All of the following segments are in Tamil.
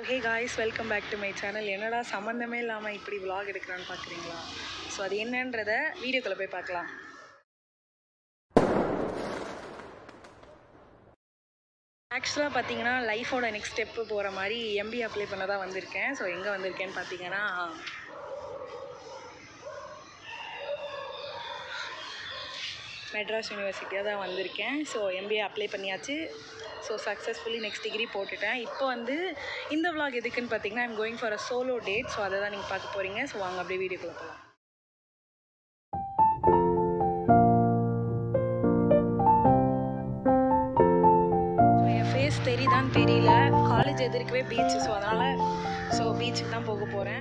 hey guys welcome back to my channel என்னடா சம்மந்தமே இல்லாமல் இப்படி vlog எடுக்கிறான்னு பார்க்குறீங்களா ஸோ அது என்னன்றதை வீடியோக்குள்ளே போய் பார்க்கலாம் ஆக்சுவலாக பார்த்தீங்கன்னா லைஃபோட நெக்ஸ்ட் ஸ்டெப்பு போகிற மாதிரி எம்பி அப்ளை பண்ண தான் வந்திருக்கேன் ஸோ எங்கே வந்திருக்கேன்னு பார்த்தீங்கன்னா மெட்ராஸ் யூனிவர்சிட்டியாக தான் வந்திருக்கேன் ஸோ எம்பிஏ அப்ளை பண்ணியாச்சு ஸோ சக்ஸஸ்ஃபுல்லி நெக்ஸ்ட் டிகிரி போட்டுட்டேன் இப்போ வந்து இந்த vlog எதுக்குன்னு பார்த்தீங்கன்னா I'm going for a solo date so அதை தான் நீங்கள் பார்க்க போகிறீங்க ஸோ வாங்க அப்படியே வீடியோக்குள்ளே போகலாம் ஸோ என் ஃபேஸ் தெரியுதான்னு தெரியல காலேஜ் எதிர்க்கவே பீச் ஸோ அதனால் ஸோ பீச்சுக்கு தான் போக போகிறேன்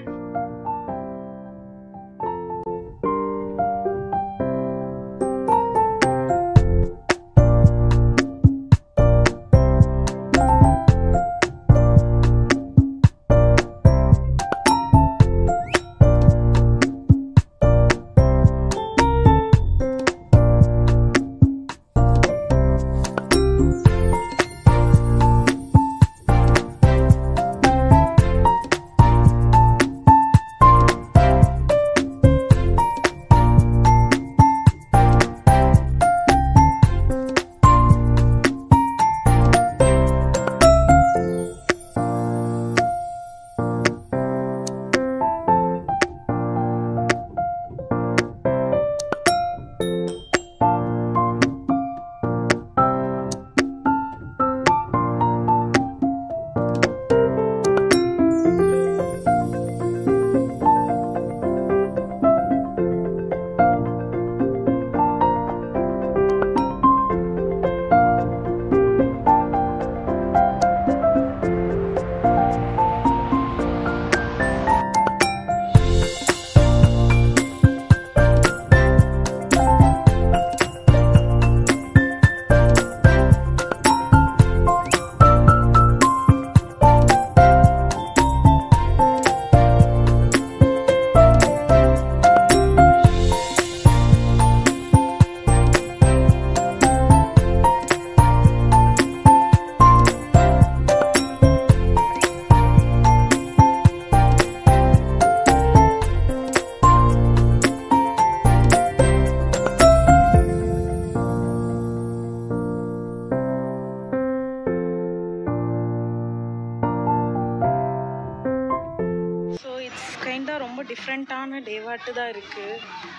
ஸோ இட்ஸ் கைண்டாக ரொம்ப டிஃப்ரெண்ட்டான டேவாட்டு தான் இருக்குது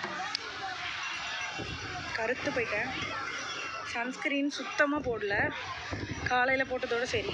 கருத்து போயிட்டேன் சன்ஸ்கிரீன் சுத்தமாக போடல காலையில் போட்டதோட சரி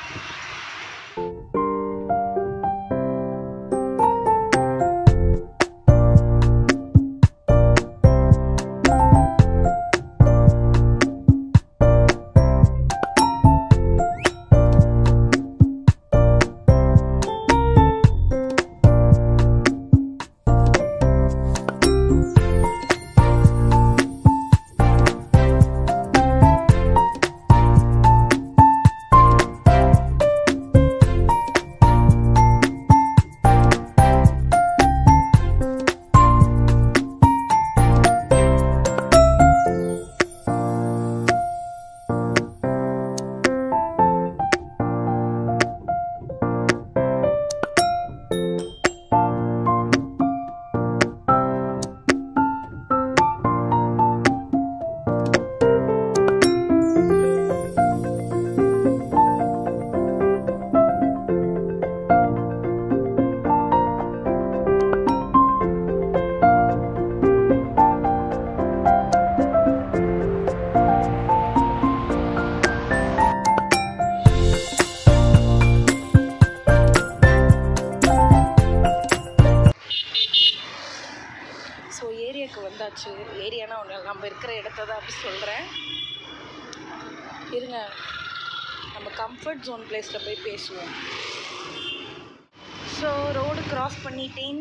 ஸோ ஏரியாவுக்கு வந்தாச்சு ஏரியானா ஒன்று நம்ம இருக்கிற இடத்த தான் அப்படி சொல்கிறேன் இருங்க நம்ம கம்ஃபர்ட் ஜோன் பிளேஸில் போய் பேசுவோம் ஸோ ரோடு கிராஸ் பண்ணிட்டேன்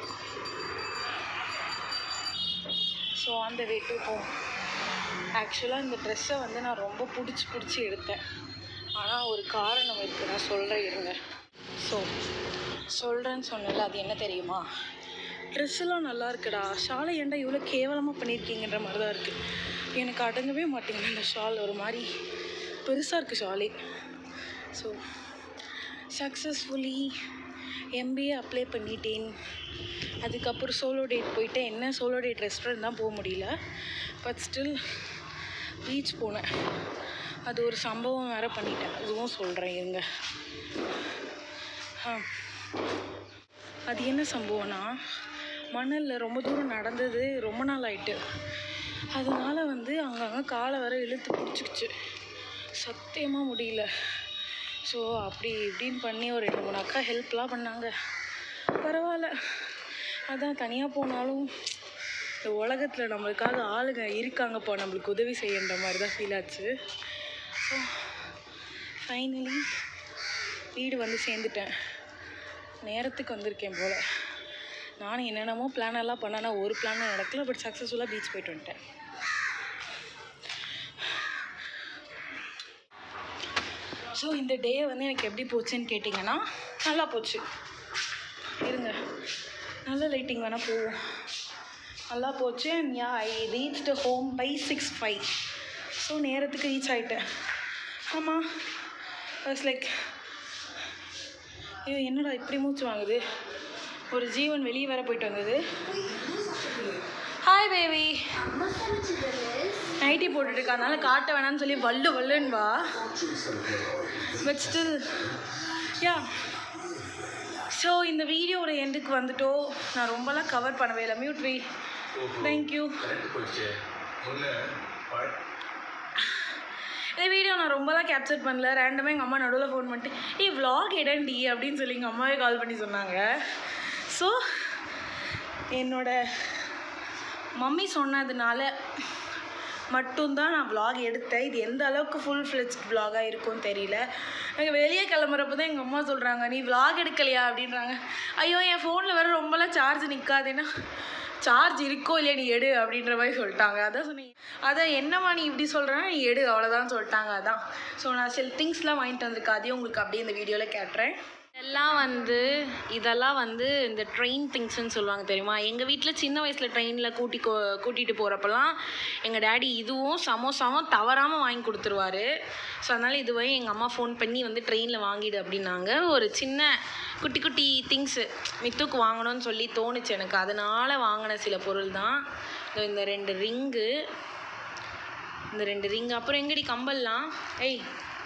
ஸோ அந்த வே டு ஹோம் ஆக்சுவலாக இந்த ட்ரெஸ்ஸை வந்து நான் ரொம்ப பிடிச்சி பிடிச்சி எடுத்தேன் ஆனால் ஒரு காரணம் இருக்குது நான் சொல்கிறேன் இருங்க ஸோ சொல்கிறேன்னு சொன்னல அது என்ன தெரியுமா ட்ரெஸ்ஸெல்லாம் நல்லா இருக்குடா ஷாலை ஏன்டா இவ்வளோ கேவலமாக பண்ணியிருக்கீங்கன்ற மாதிரி தான் இருக்குது எனக்கு அடங்கவே மாட்டேங்குது இந்த ஷால் ஒரு மாதிரி பெருசாக இருக்குது ஷாலே ஸோ சக்ஸஸ்ஃபுல்லி எம்பிஏ அப்ளை பண்ணிட்டேன் அதுக்கப்புறம் சோலோ டேட் போயிட்டு என்ன சோலோ டேட் ரெஸ்டாரண்ட் தான் போக முடியல பட் ஸ்டில் பீச் போனேன் அது ஒரு சம்பவம் வேறு பண்ணிட்டேன் அதுவும் சொல்கிறேன் இருங்க ஆ அது என்ன சம்பவம்னா மணலில் ரொம்ப தூரம் நடந்தது ரொம்ப நாள் ஆயிட்டு அதனால வந்து அங்கங்கே காலை வர இழுத்து பிடிச்சிக்கிச்சு சத்தியமாக முடியல ஸோ அப்படி இப்படின்னு பண்ணி ஒரு ரெண்டு மூணு அக்கா ஹெல்ப்லாம் பண்ணாங்க பரவாயில்ல அதான் தனியாக போனாலும் இந்த உலகத்தில் நம்மளுக்காக ஆளுங்க இருக்காங்கப்பா நம்மளுக்கு உதவி செய்யன்ற மாதிரி தான் ஃபீல் ஆச்சு ஸோ ஃபைனலி வீடு வந்து சேர்ந்துட்டேன் நேரத்துக்கு வந்திருக்கேன் போல் நானும் என்னென்னமோ பிளான் எல்லாம் பண்ணேன்னா ஒரு பிளானும் நடக்கல பட் சக்ஸஸ்ஃபுல்லாக பீச் போயிட்டு வந்துட்டேன் ஸோ இந்த டே வந்து எனக்கு எப்படி போச்சுன்னு கேட்டிங்கன்னா நல்லா போச்சு இருங்க நல்ல லைட்டிங் வேணால் போவோம் நல்லா போச்சு and ya I reached home by six five so நேரத்துக்கு ரீச் ஆகிட்டேன் ஆமாம் வாஸ் லைக் ஐயோ என்னடா இப்படி மூச்சு வாங்குது ஒரு ஜீவன் வெளியே வேற போயிட்டு வந்தது ஹாய் பேபி நைட்டி போட்டுட்டு இருக்கா, அதனால காட்ட வேணாம்னு சொல்லி வல்லு வல்லுன்னு வா பட் ஸ்டில் யா ஸோ இந்த வீடியோட எண்டுக்கு வந்துட்டோம் நான் ரொம்பலாம் கவர் பண்ணவே இல்லை மியூட் வி தேங்க்யூ இந்த வீடியோ நான் ரொம்பலாம் கேப்சர் பண்ணல ரேண்டமாக எங்கள் அம்மா நடுவில் ஃபோன் பண்ணிட்டு ஏய் vlog எடுண்டி அப்படின்னு சொல்லி எங்கள் அம்மாவே கால் பண்ணி சொன்னாங்க ஸோ என்னோட மம்மி சொன்னதுனால மட்டும்தான் நான் vlog எடுத்தேன் இது எந்த அளவுக்கு ஃபுல் ஃப்ளெஜ் vlog-ஆ இருக்கும்னு தெரியல எனக்கு வெளியே கிளம்புறப்ப தான் எங்கள் அம்மா சொல்கிறாங்க நீ vlog எடுக்கலையா அப்படின்றாங்க ஐயோ என் ஃபோனில் வேறு ரொம்பலாம் சார்ஜ் நிற்காதுன்னா சார்ஜ் இருக்கோ இல்லையா நீ எடு அப்படின்ற மாதிரி சொல்லிட்டாங்க அதான் சொன்னீங்க அதான் என்னம்மா நீ இப்படி சொல்கிறேன்னா நீ எடு அவ்வளோதான் சொல்லிட்டாங்க அதான் ஸோ நான் சில திங்ஸ்லாம் வாங்கிட்டு வந்திருக்கேன் அதையும் உங்களுக்கு அப்படியே இந்த வீடியோவில் கேட்டுறேன் இதெல்லாம் வந்து இதெல்லாம் வந்து இந்த ட்ரெயின் திங்ஸ்ன்னு சொல்லுவாங்க தெரியுமா எங்கள் வீட்டில் சின்ன வயசில் ட்ரெயினில் கூட்டி கோ கூட்டிகிட்டு போகிறப்பெல்லாம் எங்கள் டேடி இதுவும் சமோசாவும் தவறாமல் வாங்கி கொடுத்துருவாரு ஸோ அதனால் இதுவே எங்கள் அம்மா ஃபோன் பண்ணி வந்து ட்ரெயினில் வாங்கிடு அப்படின்னாங்க ஒரு சின்ன குட்டி குட்டி திங்ஸு மித்துக்கு வாங்கணும்னு சொல்லி தோணுச்சு எனக்கு அதனால் வாங்கின சில பொருள் தான் இதோ இந்த ரெண்டு ரிங்கு இந்த ரெண்டு ரிங் அப்புறம் எங்கடி கம்பல்லாம் ஏய்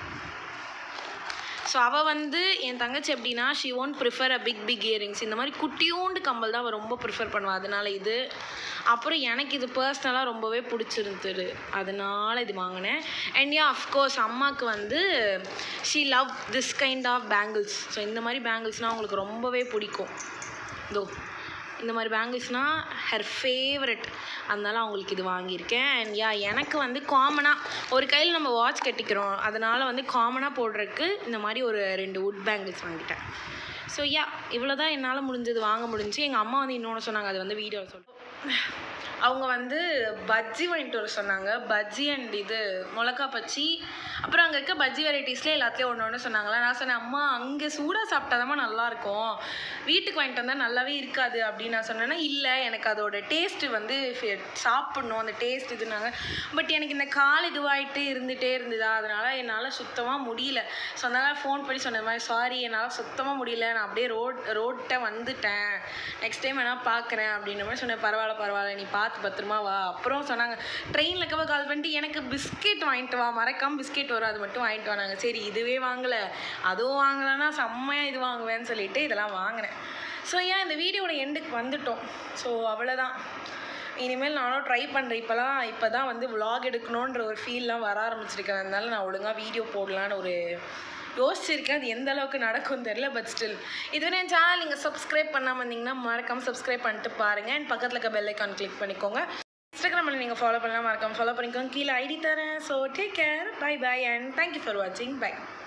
ஸோ அவள் வந்து என் தங்கச்சி எப்படின்னா she won't prefer a big big earrings இந்த மாதிரி குட்டியோண்டு கம்பல் தான் அவள் ரொம்ப ப்ரிஃபர் பண்ணுவாள் அதனால இது அப்புறம் எனக்கு இது பர்சனலாக ரொம்பவே பிடிச்சிருந்தது அதனால இது வாங்கினேன் அண்ட் யா அஃப்கோர்ஸ் அம்மாவுக்கு வந்து she love this kind of bangles so இந்த மாதிரி பேங்கிள்ஸ்னால் அவங்களுக்கு ரொம்பவே பிடிக்கும் இதோ இந்த மாதிரி பேங்கிள்ஸ்னால் ஹர் ஃபேவரட் அதனால அவங்களுக்கு இது வாங்கியிருக்கேன் அண்ட் யா எனக்கு வந்து காமனாக ஒரு கையில் நம்ம வாட்ச் கட்டிக்கிறோம் அதனால் வந்து காமனாக போடுறதுக்கு இந்த மாதிரி ஒரு ரெண்டு வுட் பேங்கிள்ஸ் வாங்கிட்டேன் ஸோ யா இவ்வளோ தான் என்னால் முடிஞ்சது வாங்க முடிஞ்சு எங்கள் அம்மா வந்து இன்னொன்று சொன்னாங்க அது வந்து வீடியோவில் சொல்லி அவங்க வந்து பஜ்ஜி வாங்கிட்டு வர சொன்னாங்க பஜ்ஜி அண்ட் இது மிளகா பச்சி அப்புறம் அங்கே இருக்க பஜ்ஜி வெரைட்டிஸ்லேயே எல்லாத்துலேயும் ஒன்று ஒன்று சொன்னாங்களா நான் சொன்னேன் அம்மா அங்கே சூடாக சாப்பிட்டாதாம்மா நல்லாயிருக்கும் வீட்டுக்கு வாங்கிட்டு வந்தால் நல்லாவே இருக்காது அப்படின்னு நான் சொன்னேன்னா இல்லை எனக்கு அதோட டேஸ்ட்டு வந்து ஃபே- சாப்பிடணும் அந்த டேஸ்ட் இதுனாங்க பட் எனக்கு இந்த கால் இதுவாகிட்டு இருந்துகிட்டே இருந்ததா அதனால் என்னால் சுத்தமாக முடியல ஸோ அதனால் ஃபோன் பண்ணி சொன்ன மாதிரி சாரி என்னால் சுத்தமாக முடியல நான் அப்படியே ரோட் ரோட்டை வந்துட்டேன் நெக்ஸ்ட் டைம் வேணால் பார்க்குறேன் அப்படின்ற மாதிரி சொன்னேன் பரவாயில்ல பரவாயில்ல நீ பார்த்து பத்திரமா வா அப்புறம் சொன்னாங்க ட்ரெயினில் இருக்கவ கால் பண்ணிட்டு எனக்கு பிஸ்கெட் வாங்கிட்டு வா மறக்காம பிஸ்கெட் வரும் அது மட்டும் வாங்கிட்டு வா நாங்கள் சரி இதுவே வாங்கலை அதுவும் வாங்கலைன்னா செம்மையாக இது வாங்குவேன்னு சொல்லிட்டு இதெல்லாம் வாங்கினேன் ஸோ ஏன் இந்த வீடியோட எண்டுக்கு வந்துட்டோம் ஸோ அவ்வளோதான் இனிமேல் நானும் ட்ரை பண்ணுறேன் இப்போலாம் இப்போ தான் வந்து vlog எடுக்கணுன்ற ஒரு ஃபீல்லாம் வர ஆரம்பிச்சிருக்கேன் அதனால நான் ஒழுங்காக வீடியோ போடலான்னு ஒரு யோசிச்சிருக்கேன் அது எந்த அளவுக்கு நடக்கும்னு தெரியல பட் ஸ்டில் இதுவரை என் சேனல் நீங்கள் சப்ஸ்கிரைப் பண்ணாமல் இருந்தீங்கன்னா மறக்காமல் சப்ஸ்கிரைப் பண்ணிட்டு பாருங்கள் அண்ட் பக்கத்தில் இருக்க பெல் ஐக்கான் கிளிக் பண்ணிக்கோங்க இன்ஸ்டாகிராமில் நீங்கள் ஃபாலோ பண்ணலாம் மறக்காம ஃபாலோ பண்ணிக்கோங்க கீழே ஐடி தரேன் so take care bye bye and thank you for வாட்சிங் பை